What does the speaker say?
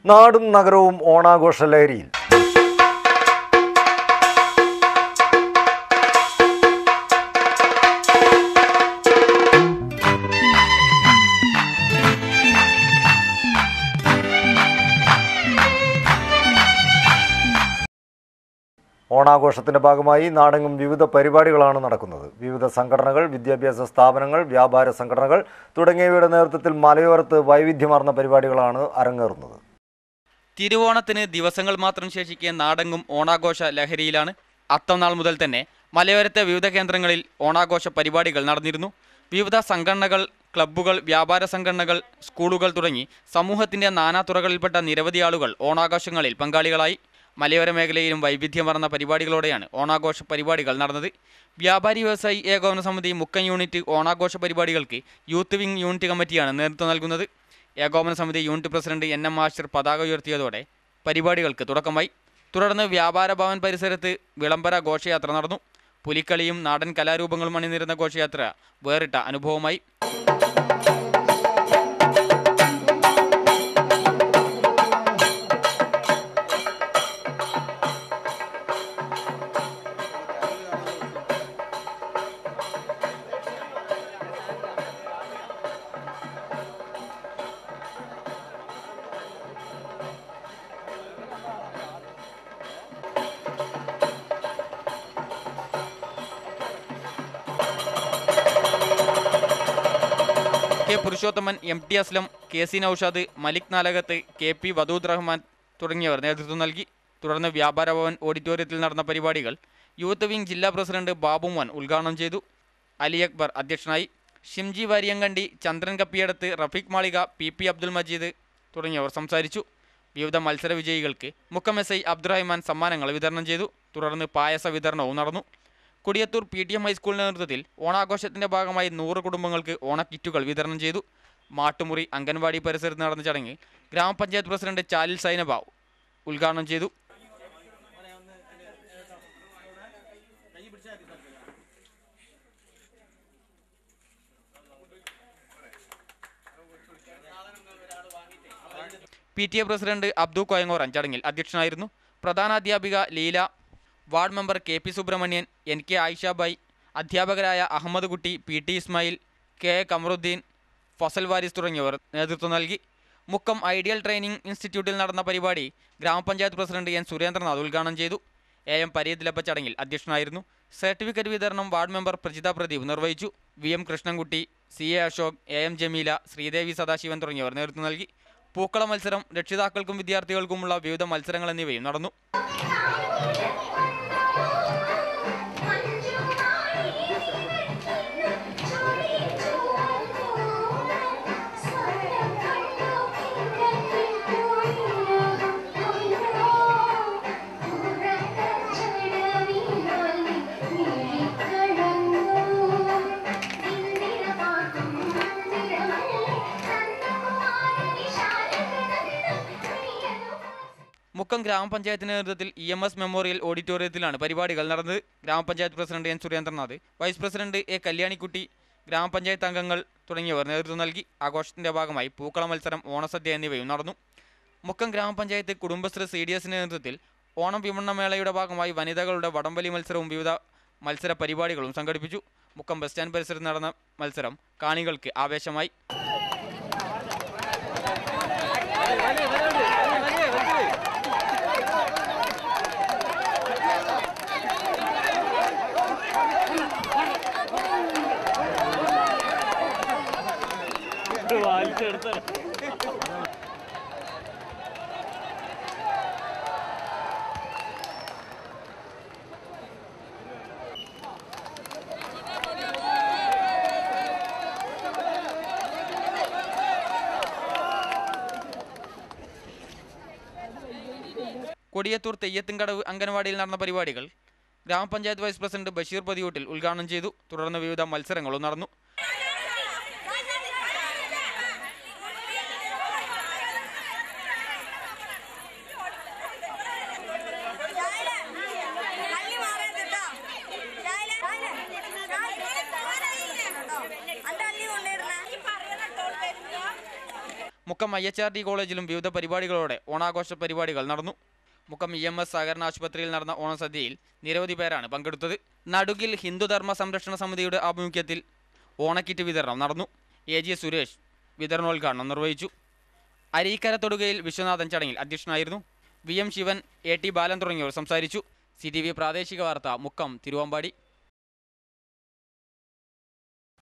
നാടും നഗരവും ഓണാഘോഷ ലഹരിയിൽ ഓണാഘോഷത്തിന്റെ ഭാഗമായി നാടെങ്ങും വിവിധ പരിപാടികളാണ് നടക്കുന്നത് വിവിധ സംഘടനകൾ വിദ്യാഭ്യാസ സ്ഥാപനങ്ങൾ വ്യാപാര സംഘടനകൾ തുടങ്ങിയവയുടെ നേതൃത്വത്തിൽ മലയോരത്ത് വൈവിധ്യമാർന്ന പരിപാടികളാണ് അരങ്ങേറുന്നത് തിരുവോണത്തിന് ദിവസങ്ങൾ മാത്രം ശേഷിക്കെ നാടെങ്ങും ഓണാഘോഷ ലഹരിയിലാണ് അത്തം മുതൽ തന്നെ മലയോരത്തെ വിവിധ കേന്ദ്രങ്ങളിൽ ഓണാഘോഷ പരിപാടികൾ നടന്നിരുന്നു വിവിധ സംഘടനകൾ ക്ലബ്ബുകൾ വ്യാപാര സംഘടനകൾ സ്കൂളുകൾ തുടങ്ങി സമൂഹത്തിന്റെ നാനാതുറകളിൽപ്പെട്ട നിരവധി ആളുകൾ ഓണാഘോഷങ്ങളിൽ പങ്കാളികളായി മലയോര മേഖലയിലും വൈവിധ്യമാർന്ന പരിപാടികളോടെയാണ് ഓണാഘോഷ പരിപാടികൾ നടന്നത് വ്യാപാരി വ്യവസായി ഏകോപന സമിതി മുക്കം യൂണിറ്റ് ഓണാഘോഷ പരിപാടികൾക്ക് യൂത്ത് വിംഗ് യൂണിറ്റ് കമ്മിറ്റിയാണ് നേതൃത്വം നൽകുന്നത് ഏകോപന സമിതി unit president N M master പതാക ഉയർത്തിയതോടെ പരിപാടികൾക്ക് തുടക്കമായി തുടർന്ന് വ്യാപാര ഭവൻ പരിസരത്ത് വിളംബര ഘോഷയാത്ര നടന്നു പുലിക്കളിയും നാടൻ കലാരൂപങ്ങളും അണിനിരുന്ന ഘോഷയാത്ര വേറിട്ട അനുഭവമായി K Purushothaman M T Aslam K C Noushad Malik Nalakath K P Wadood Rahman തുടങ്ങിയവർ നേതൃത്വം നൽകി തുടർന്ന് വ്യാപാര ഭവൻ ഓഡിറ്റോറിയത്തിൽ നടന്ന പരിപാടികൾ യൂത്ത് വിംഗ് ജില്ലാ പ്രസിഡന്റ് ബാബു മോൻ ഉദ്ഘാടനം ചെയ്തു അലി അക്ബർ അധ്യക്ഷനായി ഷിംജി വാരിയങ്കണ്ടി ചന്ദ്രൻ കപ്പിയടത്ത് റഫീഖ് മാളിക പി പി അബ്ദുൽ മജീദ് തുടങ്ങിയവർ സംസാരിച്ചു വിവിധ മത്സര വിജയികൾക്ക് മുക്കം എസ് ഐ അബ്ദുറഹ്മാൻ സമ്മാനങ്ങൾ വിതരണം ചെയ്തു തുടർന്ന് പായസ വിതരണവും നടന്നു കൊടിയത്തൂർ പി ടി എം ഹൈസ്കൂളിന്റെ നേതൃത്വത്തിൽ ഓണാഘോഷത്തിന്റെ ഭാഗമായി നൂറ് കുടുംബങ്ങൾക്ക് ഓണക്കിറ്റുകൾ വിതരണം ചെയ്തു മാട്ടുമുറി അംഗൻവാടി പരിസരത്ത് നടന്ന ചടങ്ങിൽ ഗ്രാമപഞ്ചായത്ത് പ്രസിഡന്റ് ചാലിൽ സൈനബ ഉദ്ഘാടനം ചെയ്തു P T A president Abdu Koyangoran ചടങ്ങിൽ അധ്യക്ഷനായിരുന്നു പ്രധാനാധ്യാപിക Leela ward member K P Subrahmanyan N K Ayishabai അധ്യാപകരായ Ahammed Kutty P T Ismail K A Kamaruddeen Fazal Waris തുടങ്ങിയവർ നേതൃത്വം നൽകി മുക്കം ഐഡിയൽ ട്രെയിനിംഗ് ഇൻസ്റ്റിറ്റ്യൂട്ടിൽ നടന്ന പരിപാടി ഗ്രാമപഞ്ചായത്ത് പ്രസിഡന്റ് എൻ സുരേന്ദ്രനാഥ് ഉദ്ഘാടനം ചെയ്തു എ എം പരീതിലപ്പ ചടങ്ങിൽ അധ്യക്ഷനായിരുന്നു സർട്ടിഫിക്കറ്റ് വിതരണം വാർഡ് മെമ്പർ പ്രജിത പ്രദീപ് നിർവഹിച്ചു V M Krishnankutty C A Ashok A M Jameela Sreedevi Sadasivan തുടങ്ങിയവർ നേതൃത്വം നൽകി പൂക്കള മത്സരം രക്ഷിതാക്കൾക്കും വിദ്യാർത്ഥികൾക്കുമുള്ള വിവിധ മത്സരങ്ങൾ എന്നിവയും നടന്നു മുക്കം ഗ്രാമപഞ്ചായത്തിന്റെ നേതൃത്വത്തിൽ ഇ എം എസ് മെമ്മോറിയൽ ഓഡിറ്റോറിയത്തിലാണ് പരിപാടികൾ നടന്നത് ഗ്രാമപഞ്ചായത്ത് president N Surendranath vice president A Kalyanikutty ഗ്രാമപഞ്ചായത്ത് അംഗങ്ങൾ തുടങ്ങിയവർ നേതൃത്വം നൽകി ആഘോഷത്തിന്റെ ഭാഗമായി പൂക്കള മത്സരം ഓണസദ്യ എന്നിവയും നടന്നു മുക്കം ഗ്രാമപഞ്ചായത്ത് കുടുംബശ്രീ സി ഡി എസിന്റെ നേതൃത്വത്തിൽ ഓണം വിപണനമേളയുടെ ഭാഗമായി വനിതകളുടെ വടംവലി മത്സരവും വിവിധ മത്സര പരിപാടികളും സംഘടിപ്പിച്ചു മുക്കം ബസ് സ്റ്റാൻഡ് പരിസരത്ത് നടന്ന മത്സരം കാണികൾക്ക് ആവേശമായി കൊടിയത്തൂർ തെയ്യത്തിൻകടവ് അംഗനവാടിയിൽ നടന്ന പരിപാടികൾ ഗ്രാമപഞ്ചായത്ത് വൈസ് പ്രസിഡന്റ് ബഷീർ പതിയൂട്ടിൽ ഉദ്ഘാടനം ചെയ്തു തുടർന്ന് വിവിധ മത്സരങ്ങളും നടന്നു Mukkam I H R D കോളേജിലും വിവിധ പരിപാടികളോടെ ഓണാഘോഷ പരിപാടികൾ നടന്നു മുക്കം ഇ എം എസ് സഹകരണ ആശുപത്രിയിൽ നടന്ന ഓണസദ്യയിൽ നിരവധി പേരാണ് പങ്കെടുത്തത് നടുകിൽ ഹിന്ദുധർമ്മ സംരക്ഷണ സമിതിയുടെ ആഭിമുഖ്യത്തിൽ ഓണക്കിറ്റ് വിതരണം നടന്നു എ ജി സുരേഷ് വിതരണോദ്ഘാടനം നിർവഹിച്ചു അരീക്കര തൊടുകയിൽ വിശ്വനാഥൻ ചടങ്ങിൽ അധ്യക്ഷനായിരുന്നു V M Sivan A T Balan തുടങ്ങിയവർ സംസാരിച്ചു സി ടി വി പ്രാദേശിക വാർത്ത മുക്കം തിരുവമ്പാടി